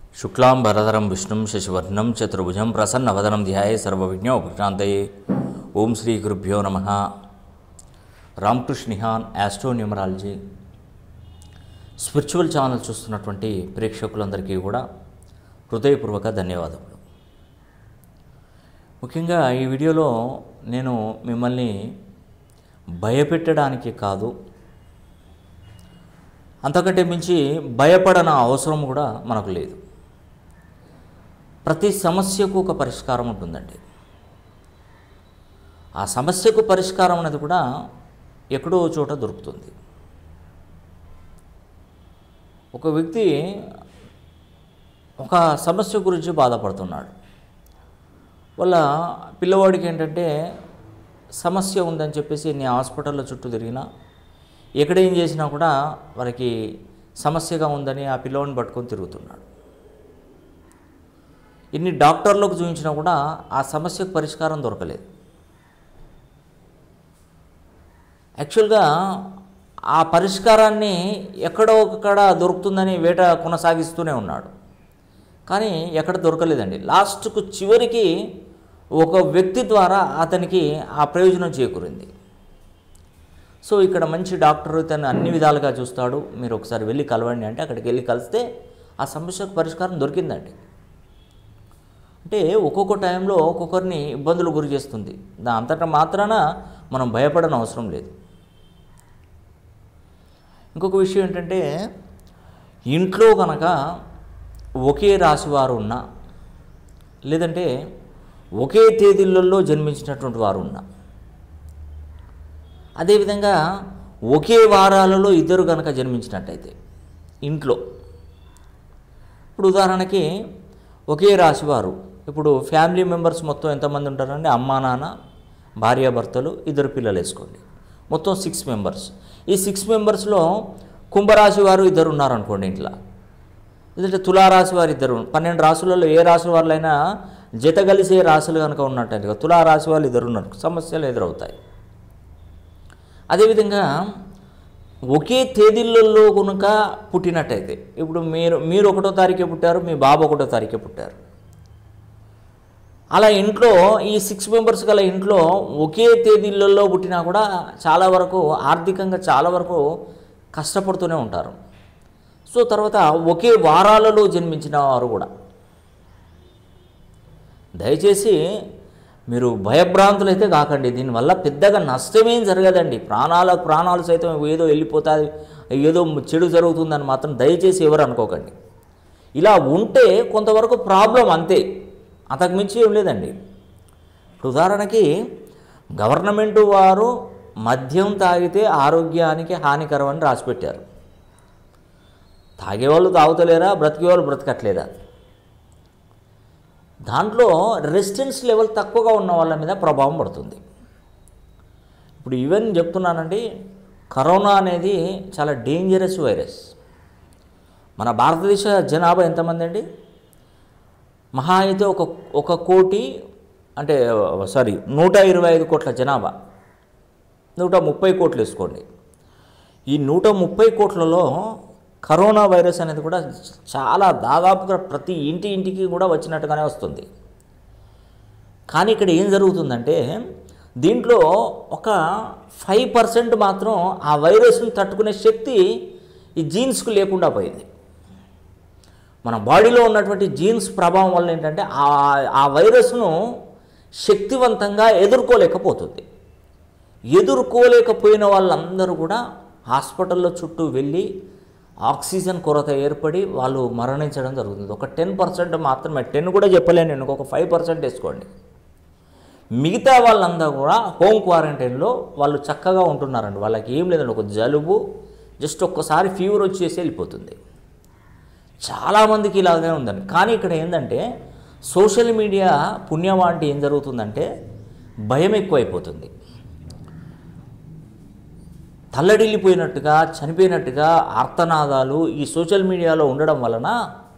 శుక్లాం భరధరం విష్ణుం శశివర్ణం చతుర్భుజం ప్రసన్నవదనం ధ్యాయే సర్వవిజ్ఞోపశాంతయే ఓం శ్రీ గురుభ్యో నమ రామకృష్ణిహాన్ యాస్ట్రో న్యూమరాలజీ స్పిరిచువల్ ఛానల్ చూస్తున్నటువంటి ప్రేక్షకులందరికీ కూడా హృదయపూర్వక ధన్యవాదములు ముఖ్యంగా ఈ వీడియోలో నేను మిమ్మల్ని భయపెట్టడానికి కాదు అంతకంటే మించి భయపడన అవసరం కూడా మనకు లేదు ప్రతి సమస్యకు ఒక పరిష్కారం ఉంటుందండి ఆ సమస్యకు పరిష్కారం అనేది కూడా ఎక్కడో ఓ చోట దొరుకుతుంది ఒక వ్యక్తి ఒక సమస్య గురించి బాధపడుతున్నాడు వాళ్ళ పిల్లవాడికి ఏంటంటే సమస్య ఉందని చెప్పేసి ఎన్ని హాస్పిటల్లో చుట్టూ తిరిగినా ఎక్కడ ఏం చేసినా కూడా వారికి సమస్యగా ఉందని ఆ పిల్లవాడిని పట్టుకొని తిరుగుతున్నాడు ఎన్ని డాక్టర్లకు చూపించినా కూడా ఆ సమస్యకు పరిష్కారం దొరకలేదు యాక్చువల్గా ఆ పరిష్కారాన్ని ఎక్కడో ఒకక్కడ దొరుకుతుందని వేట కొనసాగిస్తూనే ఉన్నాడు కానీ ఎక్కడ దొరకలేదండి లాస్ట్కు చివరికి ఒక వ్యక్తి ద్వారా అతనికి ఆ ప్రయోజనం చేకూరింది సో ఇక్కడ మంచి డాక్టర్ తను అన్ని విధాలుగా చూస్తాడు మీరు ఒకసారి వెళ్ళి కలవండి అంటే అక్కడికి వెళ్ళి కలిస్తే ఆ సమస్యకు పరిష్కారం దొరికిందండి అంటే ఒక్కొక్క టైంలో ఒక్కొక్కరిని ఇబ్బందులు గురి చేస్తుంది దా అంతటా మాత్రాన మనం భయపడని అవసరం లేదు ఇంకొక విషయం ఏంటంటే ఇంట్లో కనుక ఒకే రాశి వారు ఉన్నా లేదంటే ఒకే తేదీలలో జన్మించినటువంటి వారు ఉన్నా అదేవిధంగా ఒకే వారాలలో ఇద్దరు కనుక జన్మించినట్టయితే ఇంట్లో ఇప్పుడు ఉదాహరణకి ఒకే రాశివారు ఇప్పుడు ఫ్యామిలీ మెంబర్స్ మొత్తం ఎంతమంది ఉంటారంటే అమ్మా నాన్న భార్యాభర్తలు ఇద్దరు పిల్లలు వేసుకోండి మొత్తం సిక్స్ మెంబర్స్ ఈ సిక్స్ మెంబర్స్లో కుంభరాశి వారు ఇద్దరు ఉన్నారనుకోండి ఇంట్లో లేదంటే తులారాశి వారు ఇద్దరు పన్నెండు రాశులలో ఏ రాశి వాళ్ళైనా జత కలిసే రాశులు కనుక ఉన్నట్టయితే తులారాశి వాళ్ళు ఇద్దరు ఉన్నారు సమస్యలు ఎదురవుతాయి అదేవిధంగా ఒకే తేదీలలో కనుక పుట్టినట్టయితే ఇప్పుడు మీరు మీరు ఒకటో తారీఖే పుట్టారు మీ బాబు ఒకటో తారీఖే పుట్టారు అలా ఇంట్లో ఈ సిక్స్ మెంబర్స్ గల ఇంట్లో ఒకే తేదీలలో పుట్టినా కూడా చాలా వరకు ఆర్థికంగా చాలా వరకు కష్టపడుతూనే ఉంటారు సో తర్వాత ఒకే వారాలలో జన్మించిన వారు కూడా దయచేసి మీరు భయభ్రాంతులు అయితే కాకండి దీనివల్ల పెద్దగా నష్టమేం జరగదండి ప్రాణాల ప్రాణాలు సైతం ఏదో వెళ్ళిపోతుంది ఏదో చెడు జరుగుతుందని మాత్రం దయచేసి ఎవరు అనుకోకండి ఇలా ఉంటే కొంతవరకు ప్రాబ్లం అంతే అంతకుమించి ఏం లేదండి ఇప్పుడు ఉదాహరణకి గవర్నమెంట్ వారు మద్యం తాగితే ఆరోగ్యానికి హానికరం అని రాసిపెట్టారు తాగేవాళ్ళు తాగుతలేరా బ్రతికేవాళ్ళు బ్రతకట్లేదా దాంట్లో రెసిస్టెన్స్ లెవెల్ తక్కువగా ఉన్న వాళ్ళ మీద ప్రభావం పడుతుంది ఇప్పుడు ఈవెన్ చెప్తున్నానండి కరోనా అనేది చాలా డేంజరస్ వైరస్ మన భారతదేశ జనాభా ఎంతమంది అండి మహా అయితే ఒక ఒక కోటి అంటే సారీ నూట ఇరవై ఐదు కోట్ల జనాభా నూట ముప్పై కోట్లు వేసుకోండి ఈ నూట ముప్పై కోట్లలో కరోనా వైరస్ అనేది కూడా చాలా దాదాపుగా ప్రతి ఇంటి ఇంటికి కూడా వచ్చినట్టుగానే వస్తుంది కానీ ఇక్కడ ఏం జరుగుతుందంటే దీంట్లో ఒక ఫైవ్ పర్సెంట్ మాత్రం ఆ వైరస్ని తట్టుకునే శక్తి ఈ జీన్స్కు లేకుండా పోయింది మన బాడీలో ఉన్నటువంటి జీన్స్ ప్రభావం వల్ల ఏంటంటే ఆ ఆ వైరస్ను శక్తివంతంగా ఎదుర్కోలేకపోతుంది ఎదుర్కోలేకపోయిన వాళ్ళందరూ కూడా హాస్పిటల్లో చుట్టూ వెళ్ళి ఆక్సిజన్ కొరత ఏర్పడి వాళ్ళు మరణించడం జరుగుతుంది ఒక టెన్ పర్సెంట్ మాత్రమే టెన్ కూడా చెప్పలేను నేను ఒక ఫైవ్ పర్సెంట్ వేసుకోండి మిగతా వాళ్ళందరూ కూడా హోమ్ క్వారంటైన్లో వాళ్ళు చక్కగా ఉంటున్నారండి వాళ్ళకి ఏం లేదండి ఒక జలుబు జస్ట్ ఒక్కసారి ఫీవర్ వచ్చేసి వెళ్ళిపోతుంది చాలామందికి ఇలాగే ఉందండి కానీ ఇక్కడ ఏంటంటే సోషల్ మీడియా పుణ్యమా అంటే ఏం జరుగుతుందంటే భయం ఎక్కువైపోతుంది తల్లడిల్లిపోయినట్టుగా చనిపోయినట్టుగా ఆర్తనాదాలు ఈ సోషల్ మీడియాలో ఉండడం వలన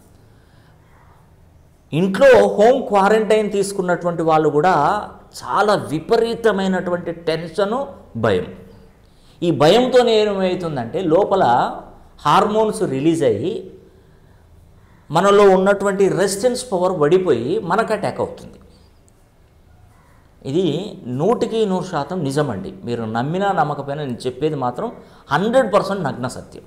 ఇంట్లో హోమ్ క్వారంటైన్ తీసుకున్నటువంటి వాళ్ళు కూడా చాలా విపరీతమైనటువంటి టెన్షను భయం ఈ భయంతో ఏమవుతుందంటే లోపల హార్మోన్స్ రిలీజ్ అయ్యి మనలో ఉన్నటువంటి రెసిస్టెన్స్ పవర్ పడిపోయి మనకు అటాక్ అవుతుంది ఇది నూటికి నూరు శాతం నిజమండి మీరు నమ్మినా నమ్మకపోయినా నేను చెప్పేది మాత్రం హండ్రెడ్ పర్సెంట్ నగ్న సత్యం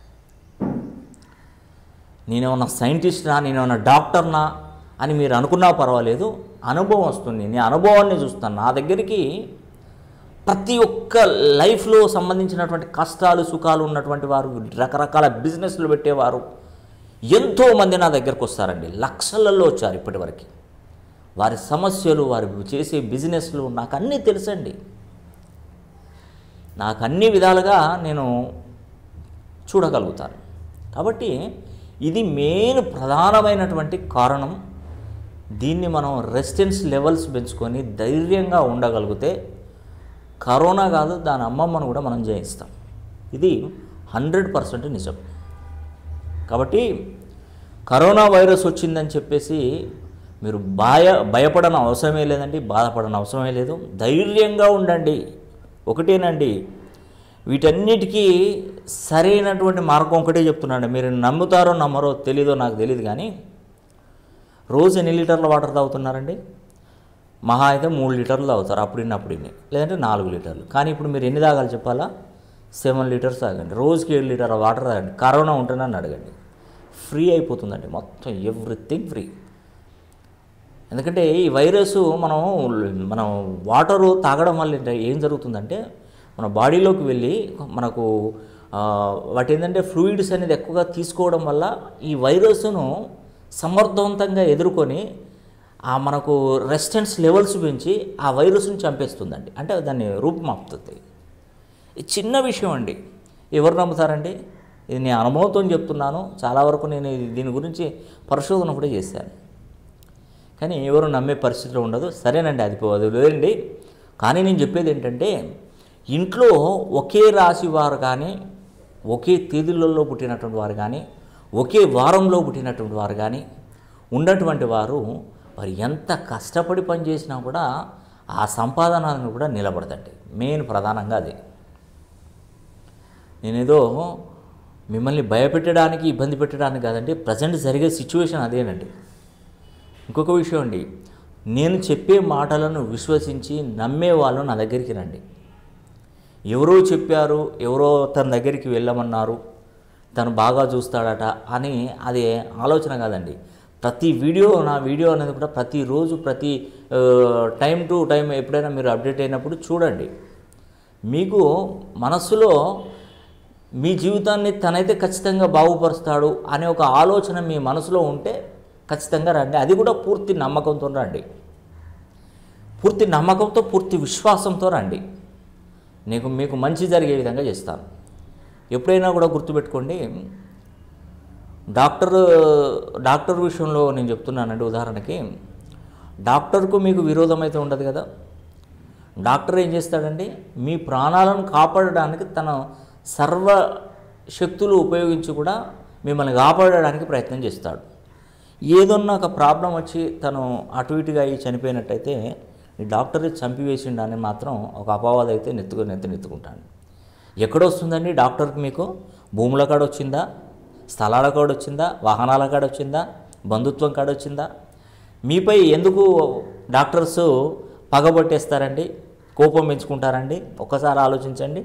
నేనేమన్నా సైంటిస్ట్నా నేనేమన్నా డాక్టర్నా అని మీరు అనుకున్నా పర్వాలేదు అనుభవం వస్తుంది నేను అనుభవాన్ని చూస్తాను నా దగ్గరికి ప్రతి ఒక్క లైఫ్లో సంబంధించినటువంటి కష్టాలు సుఖాలు ఉన్నటువంటి వారు రకరకాల బిజినెస్లు పెట్టేవారు ఎంతోమంది నా దగ్గరకు వస్తారండి లక్షలలో వచ్చారు ఇప్పటివరకు వారి సమస్యలు వారి చేసే బిజినెస్లు నాకు అన్నీ తెలుసండి నాకు అన్ని విధాలుగా నేను చూడగలుగుతాను కాబట్టి ఇది మెయిన్ ప్రధానమైనటువంటి కారణం దీన్ని మనం రెసిస్టెన్స్ లెవెల్స్ పెంచుకొని ధైర్యంగా ఉండగలిగితే కరోనా కాదు దాని అమ్మమ్మను కూడా మనం జయిస్తాం ఇది హండ్రెడ్ పర్సెంట్ నిజం కాబట్టి కరోనా వైరస్ వచ్చిందని చెప్పేసి మీరు భయ భయపడని అవసరమే లేదండి బాధపడని అవసరమే లేదు ధైర్యంగా ఉండండి ఒకటేనండి వీటన్నిటికీ సరైనటువంటి మార్గం ఒకటే చెప్తున్నాను మీరు నమ్ముతారో నమ్మరో తెలీదో నాకు తెలియదు కానీ రోజు ఎన్ని లీటర్ల వాటర్ తాగుతున్నారండి మహా అయితే మూడు లీటర్లు తాగుతారు అప్పుడు ఇన్ని అప్పుడు ఇన్ని లేదంటే నాలుగు లీటర్లు కానీ ఇప్పుడు మీరు ఎన్ని తాగాలి చెప్పాలా సెవెన్ లీటర్స్ తాగండి రోజుకి ఏడు లీటర్ల వాటర్ తాగండి కరోనా ఉంటుందని అడగండి ఫ్రీ అయిపోతుందండి మొత్తం ఎవ్రీథింగ్ ఫ్రీ ఎందుకంటే ఈ వైరస్ మనం మనం వాటరు తాగడం వల్ల ఏంట- ఏం జరుగుతుందంటే మన బాడీలోకి వెళ్ళి మనకు ఆ, వాటి ఏంటంటే ఫ్లూయిడ్స్ అనేది ఎక్కువగా తీసుకోవడం వల్ల ఈ వైరస్ను సమర్థవంతంగా ఎదుర్కొని ఆ మనకు రెసిస్టెన్స్ లెవెల్స్ పెంచి ఆ వైరస్ని చంపేస్తుందండి అంటే దాన్ని రూపుమాపుతుంది ఇది చిన్న విషయం అండి ఎవరు నమ్ముతారండి ఇది నేను అనుభవంతో చెప్తున్నాను చాలా వరకు నేను ఇది- దీని గురించి పరిశోధన కూడా చేశాను కానీ ఎవరు నమ్మే పరిస్థితిలో ఉండదు సరేనండి అది పో- అది వదిలేయండి కానీ నేను చెప్పేది ఏంటంటే ఇంట్లో ఒకే రాశి వారు కానీ ఒకే తేదీలలో పుట్టినటువంటి వారు కానీ ఒకే వారంలో పుట్టినటువంటి వారు కానీ ఉన్నటువంటి వారు వారు ఎంత కష్టపడి పనిచేసినా కూడా ఆ సంపాదన అనేది కూడా నిలబడదండి మెయిన్ ప్రధానంగా అది నేనేదో మిమ్మల్ని భయపెట్టడానికి ఇబ్బంది పెట్టడానికి కాదండి ప్రజెంట్ జరిగే సిచ్యువేషన్ అదేనండి ఇంకొక విషయం అండి నేను చెప్పే మాటలను విశ్వసించి నమ్మే వాళ్ళు నా దగ్గరికి రండి ఎవరో చెప్పారు ఎవరో తన దగ్గరికి వెళ్ళమన్నారు తను బాగా చూస్తాడట అని అది ఆలోచన కాదండి ప్రతి వీడియో నా వీడియో అనేది కూడా ప్రతిరోజు ప్రతి టైం టు టైం ఎప్పుడైనా మీరు అప్డేట్ అయినప్పుడు చూడండి మీకు మనస్సులో మీ జీవితాన్ని తనైతే ఖచ్చితంగా బాగుపరుస్తాడు అనే ఒక ఆలోచన మీ మనసులో ఉంటే ఖచ్చితంగా రండి అది కూడా పూర్తి నమ్మకంతో రండి పూర్తి నమ్మకంతో పూర్తి విశ్వాసంతో రండి నీకు మీకు మంచి జరిగే విధంగా చేస్తాను ఎప్పుడైనా కూడా గుర్తుపెట్టుకోండి డాక్టర్ డాక్టర్ విషయంలో నేను చెప్తున్నానండి ఉదాహరణకి డాక్టర్కు మీకు విరోధం అయితే ఉండదు కదా డాక్టర్ ఏం చేస్తాడండి మీ ప్రాణాలను కాపాడడానికి తన సర్వ శక్తులు ఉపయోగించి కూడా మిమ్మల్ని కాపాడడానికి ప్రయత్నం చేస్తాడు ఏదన్నా ఒక ప్రాబ్లం వచ్చి తను అటు ఇటుగా అయ్యి చనిపోయినట్టయితే ఈ డాక్టర్ చంపివేసిండని మాత్రం ఒక అపవాదం అయితే నెత్తుకు నెత్తి నెత్తుకుంటాను ఎక్కడొస్తుందండి డాక్టర్కి మీకు భూముల కాడ వచ్చిందా స్థలాల కాడ వచ్చిందా వాహనాల కాడ వచ్చిందా బంధుత్వం కాడ వచ్చిందా మీపై ఎందుకు డాక్టర్స్ పగబట్టేస్తారండి కోపం పెంచుకుంటారండి ఒక్కసారి ఆలోచించండి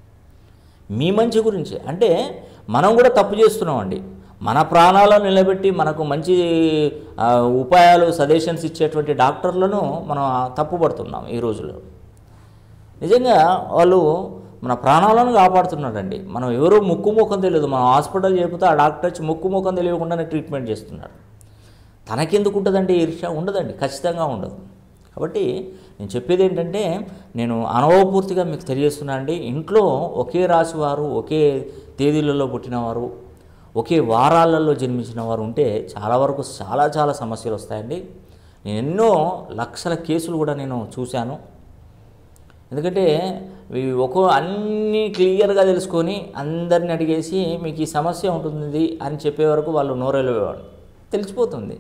మీ మంచి గురించి అంటే మనం కూడా తప్పు చేస్తున్నామండి మన ప్రాణాలను నిలబెట్టి మనకు మంచి ఆ, ఉపాయాలు సజెషన్స్ ఇచ్చేటువంటి డాక్టర్లను మనం తప్పుపడుతున్నాం ఈ రోజుల్లో నిజంగా వాళ్ళు మన ప్రాణాలను కాపాడుతున్నాడండి మనం ఎవరో ముక్కు ముఖం తెలియదు మనం హాస్పిటల్ చెబితే ఆ డాక్టర్ వచ్చి ముక్కు ముఖం తెలియకుండానే ట్రీట్మెంట్ చేస్తున్నాడు తనకెందుకు ఉంటుందండి ఈర్ష్య ఉండదండి ఖచ్చితంగా ఉండదు కాబట్టి నేను చెప్పేది ఏంటంటే నేను అనుభవపూర్తిగా మీకు తెలియజేస్తున్నా అండి ఇంట్లో ఒకే రాశి వారు ఒకే తేదీలలో పుట్టినవారు ఒకే వారాలలో జన్మించిన వారు ఉంటే చాలా వరకు చాలా చాలా సమస్యలు వస్తాయండి నేను ఎన్నో లక్షల కేసులు కూడా నేను చూశాను ఎందుకంటే ఇవి ఒక్కో అన్నీ క్లియర్గా తెలుసుకొని అందరిని అడిగేసి మీకు ఈ సమస్య ఉంటుంది అని చెప్పే వరకు వాళ్ళు నోరెళ్ళేవాడు తెలిసిపోతుంది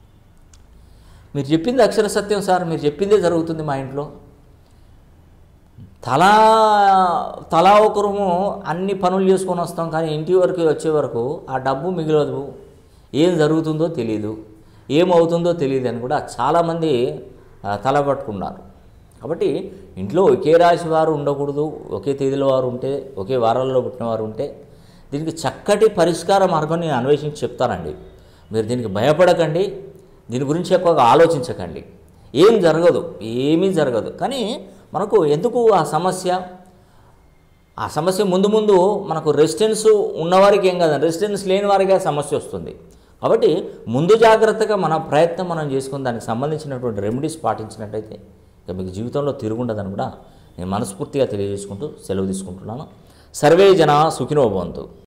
మీరు చెప్పింది అక్షర సత్యం సార్ మీరు చెప్పిందే జరుగుతుంది మా ఇంట్లో తలా తలా ఒకరము అన్ని పనులు చేసుకొని వస్తాం కానీ ఇంటి వరకు వచ్చే వరకు ఆ డబ్బు మిగలదు ఏం జరుగుతుందో తెలియదు ఏమవుతుందో తెలియదు అని కూడా చాలామంది ఆ, తలపట్టుకున్నారు కాబట్టి ఇంట్లో ఒకే రాశి వారు ఉండకూడదు ఒకే తేదీలో వారు ఉంటే ఒకే వారాల్లో పుట్టిన వారు ఉంటే దీనికి చక్కటి పరిష్కార మార్గం నేను అన్వేషించి చెప్తానండి మీరు దీనికి భయపడకండి దీని గురించి ఎక్కువగా ఆలోచించకండి ఏం జరగదు ఏమీ జరగదు కానీ మనకు ఎందుకు ఆ సమస్య ఆ సమస్య ముందు ముందు మనకు రెసిడెన్స్ ఉన్నవారికి ఏం కాదు రెసిడెన్స్ లేని వారికి ఆ సమస్య వస్తుంది కాబట్టి ముందు జాగ్రత్తగా మన ప్రయత్నం మనం చేసుకుని దానికి సంబంధించినటువంటి రెమెడీస్ పాటించినట్టయితే ఇక మీకు జీవితంలో తిరుగుండదని కూడా నేను మనస్ఫూర్తిగా తెలియజేసుకుంటూ సెలవు తీసుకుంటున్నాను సర్వే జన సుఖినోభవంతు